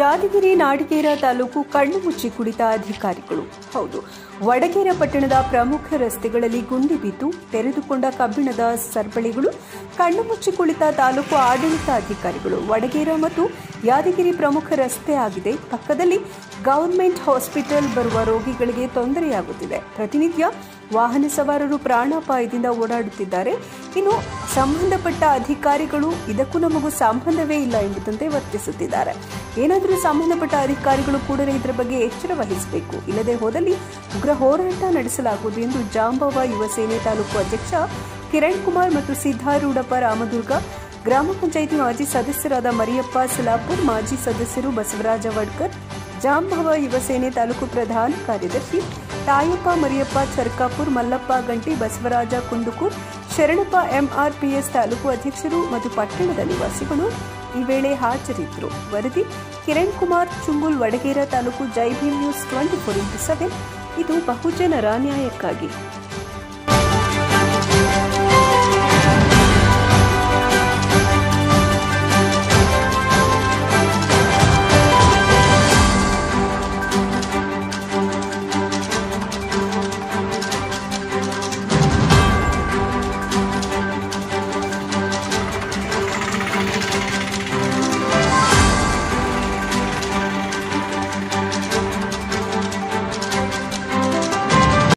ಯಾದಗಿರಿ ನಾಡಿಗೇರ ತಾಲೂಕು ಕಣ್ಣು ಮುಚ್ಚಿ ಕುಳಿತ ಅಧಿಕಾರಿಗಳು ಹೌದು ವಡಗೇರ ಪಟ್ಟಣದ ಪ್ರಮುಖ ರಸ್ತೆಗಳಲ್ಲಿ ಗುಂಡಿ ಬಿದ್ದು ತೆರೆದುಕೊಂಡ ಕಬ್ಬಿಣದ ಸರಪಳಿಗಳು ಕಣ್ಣು ಮುಚ್ಚಿ ಕುಳಿತ ತಾಲೂಕು ಆಡಳಿತ ಅಧಿಕಾರಿಗಳು ವಡಗೇರ ಮತ್ತು ಯಾದಗಿರಿ ಪ್ರಮುಖ ರಸ್ತೆ ಆಗಿದೆ ಪಕ್ಕದಲ್ಲಿ ಗವರ್ಮೆಂಟ್ ಹಾಸ್ಪಿಟಲ್ ಬರುವ ರೋಗಿಗಳಿಗೆ ತೊಂದರೆಯಾಗುತ್ತಿದೆ ಪ್ರತಿನಿತ್ಯ ವಾಹನ ಸವಾರರು ಪ್ರಾಣಾಪಾಯದಿಂದ ಓಡಾಡುತ್ತಿದ್ದಾರೆ ಇನ್ನು ಸಂಬಂಧಪಟ್ಟ ಅಧಿಕಾರಿಗಳು ಇದಕ್ಕೂ ನಮಗೂ ಸಂಬಂಧವೇ ಇಲ್ಲ ಎಂಬುದಂತೆ ವರ್ತಿಸುತ್ತಿದ್ದಾರೆ ಏನಾದರೂ ಸಂಬಂಧಪಟ್ಟ ಅಧಿಕಾರಿಗಳು ಕೂಡಲೇ ಇದರ ಬಗ್ಗೆ ಎಚ್ಚರ ವಹಿಸಬೇಕು ಇಲ್ಲದೆ ಹೋದಲ್ಲಿ ಉಗ್ರ ಹೋರಾಟ ನಡೆಸಲಾಗುವುದು ಎಂದು ಜಾಂಬವ ಯುವ ಸೇನೆ ತಾಲೂಕು ಅಧ್ಯಕ್ಷ ಕಿರಣ್ ಕುಮಾರ್ ಮತ್ತು ಸಿದ್ದಾರೂಢಪ್ಪ ರಾಮದುರ್ಗ ಗ್ರಾಮ ಪಂಚಾಯಿತಿ ಮಾಜಿ ಸದಸ್ಯರಾದ ಮರಿಯಪ್ಪ ಸಲಾಪುರ್ ಮಾಜಿ ಸದಸ್ಯರು ಬಸವರಾಜ ವಡ್ಕರ್ ಜಾಂಬವ ಯುವ ಸೇನೆ ತಾಲೂಕು ಪ್ರಧಾನ ಕಾರ್ಯದರ್ಶಿ ತಾಯಪ್ಪ ಮರಿಯಪ್ಪ ಚರ್ಕಾಪುರ್ ಮಲ್ಲಪ್ಪ ಗಂಟಿ ಬಸವರಾಜ ಕುಂದುಕೂರ್ ಶರಣಪ್ಪ ಎಂಆರ್ಪಿಎಸ್ ತಾಲೂಕು ಅಧ್ಯಕ್ಷರು ಮತ್ತು ಪಟ್ಟಣದ ನಿವಾಸಿಗಳು ಈ ವೇಳೆ ಹಾಜರಿದ್ದರು ವರದಿ ಕಿರಣ್ ಕುಮಾರ್ ಚುಂಗುಲ್ ವಡಗೇರ ತಾಲೂಕು Jai Bhim news twenty four into seven ಇದು ಬಹುಜನರ ನ್ಯಾಯಕ್ಕಾಗಿ